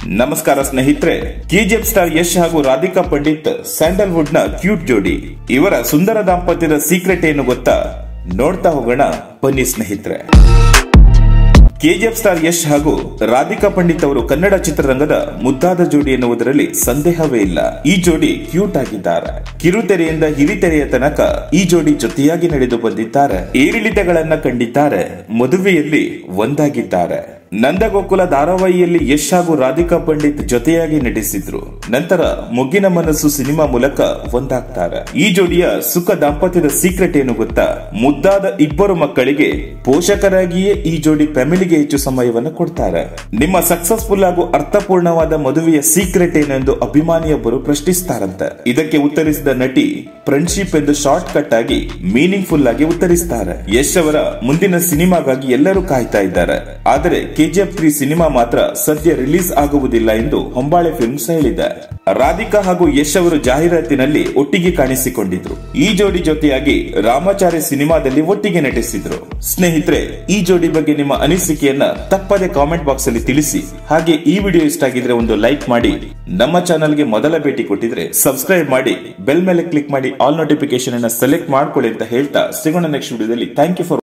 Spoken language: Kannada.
ನಮಸ್ಕಾರ ಸ್ನೇಹಿತರೆ ಕೆಜಿಎಫ್ ಸ್ಟಾರ್ ಯಶ್ ಹಾಗೂ ರಾಧಿಕಾ ಪಂಡಿತ್ ಸ್ಯಾಂಡಲ್ವುಡ್ ನ ಕ್ಯೂಟ್ ಜೋಡಿ ಇವರ ಸುಂದರ ದಾಂಪತ್ಯದ ಸೀಕ್ರೆಟ್ ಏನು ಗೊತ್ತಾ ನೋಡ್ತಾ ಹೋಗೋಣ ಬನ್ನಿ ಸ್ನೇಹಿತರೆ ಕೆಜಿಎಫ್ ಸ್ಟಾರ್ ಯಶ್ ಹಾಗೂ ರಾಧಿಕಾ ಪಂಡಿತ್ ಅವರು ಕನ್ನಡ ಚಿತ್ರರಂಗದ ಮುದ್ದಾದ ಜೋಡಿ ಎನ್ನುವುದರಲ್ಲಿ ಸಂದೇಹವೇ ಇಲ್ಲ ಈ ಜೋಡಿ ಕ್ಯೂಟ್ ಆಗಿದ್ದಾರೆ ಕಿರುತೆರೆಯಿಂದ ಹಿರಿತೆರೆಯ ತನಕ ಈ ಜೋಡಿ ಜೊತೆಯಾಗಿ ನಡೆದು ಬಂದಿದ್ದಾರೆ ಏರಿಳಿತಗಳನ್ನ ಕಂಡಿದ್ದಾರೆ ಮದುವೆಯಲ್ಲಿ ಒಂದಾಗಿದ್ದಾರೆ ನಂದಗೋಕುಲ ಧಾರಾವಾಹಿಯಲ್ಲಿ ಯಶ್ ಹಾಗೂ ರಾಧಿಕಾ ಪಂಡಿತ್ ಜೊತೆಯಾಗಿ ನಟಿಸಿದ್ರು ನಂತರ ಮುಗ್ಗಿನ ಮನಸ್ಸು ಸಿನಿಮಾ ಮೂಲಕ ಒಂದಾಗ್ತಾರೆ ಈ ಜೋಡಿಯ ಸುಖ ದಾಂಪತ್ಯದ ಸೀಕ್ರೆಟ್ ಏನು ಗೊತ್ತಾ ಮುದ್ದಾದ ಇಬ್ಬರು ಮಕ್ಕಳಿಗೆ ಪೋಷಕರಾಗಿಯೇ ಈ ಜೋಡಿ ಫ್ಯಾಮಿಲಿಗೆ ಹೆಚ್ಚು ಸಮಯವನ್ನು ಕೊಡ್ತಾರೆ ನಿಮ್ಮ ಸಕ್ಸಸ್ಫುಲ್ ಹಾಗೂ ಅರ್ಥಪೂರ್ಣವಾದ ಮದುವೆಯ ಸೀಕ್ರೆಟ್ ಏನೆಂದು ಅಭಿಮಾನಿಯೊಬ್ಬರು ಪ್ರಶ್ನಿಸ್ತಾರಂತೆ ಇದಕ್ಕೆ ಉತ್ತರಿಸಿದ ನಟಿ ಫ್ರೆಂಡ್ಶಿಪ್ ಎಂದು ಶಾರ್ಟ್ ಕಟ್ ಆಗಿ ಮೀನಿಂಗ್ ಫುಲ್ ಆಗಿ ಉತ್ತರಿಸ್ತಾರೆ ಯಶ್ ಅವರ ಮುಂದಿನ ಸಿನಿಮಾಗಾಗಿ ಎಲ್ಲರೂ ಕಾಯ್ತಾ ಇದ್ದಾರೆ ಆದರೆ ಕೆಜಿಎಫ್ ತ್ರೀ ಸಿನಿಮಾ ಮಾತ್ರ ಸದ್ಯ ರಿಲೀಸ್ ಆಗುವುದಿಲ್ಲ ಎಂದು ಹೊಂಬಾಳೆ ಫಿಲ್ಮ್ಸ್ ಹೇಳಿದೆ ರಾಧಿಕಾ ಹಾಗೂ ಯಶ್ ಅವರು ಜಾಹೀರಾತಿನಲ್ಲಿ ಒಟ್ಟಿಗೆ ಕಾಣಿಸಿಕೊಂಡಿದ್ರು ಈ ಜೋಡಿ ಜೊತೆಯಾಗಿ ರಾಮಾಚಾರಿ ಸಿನಿಮಾದಲ್ಲಿ ಒಟ್ಟಿಗೆ ನಟಿಸಿದ್ರು ಸ್ನೇಹಿತರೆ ಈ ಜೋಡಿ ಬಗ್ಗೆ ನಿಮ್ಮ ಅನಿಸಿಕೆಯನ್ನ ತಪ್ಪದೆ ಕಾಮೆಂಟ್ ಬಾಕ್ಸ್ ಅಲ್ಲಿ ತಿಳಿಸಿ ಹಾಗೆ ಈ ವಿಡಿಯೋ ಇಷ್ಟ ಆಗಿದ್ರೆ ಒಂದು ಲೈಕ್ ಮಾಡಿ ನಮ್ಮ ಚಾನಲ್ಗೆ ಮೊದಲ ಭೇಟಿ ಕೊಟ್ಟಿದ್ರೆ ಸಬ್ಸ್ಕ್ರೈಬ್ ಮಾಡಿ ಬೆಲ್ ಮೇಲೆ ಕ್ಲಿಕ್ ಮಾಡಿ ಆಲ್ ನೋಟಿಫಿಕೇಶನ್ ಅನ್ನ ಸೆಲೆಕ್ಟ್ ಮಾಡ್ಕೊಳ್ಳಿ ಅಂತ ಹೇಳ್ತಾ ಸಿಗೋಣ ನೆಕ್ಸ್ಟ್ ವಿಡಿಯೋದಲ್ಲಿ ಥ್ಯಾಂಕ್ ಯು ಫಾರ್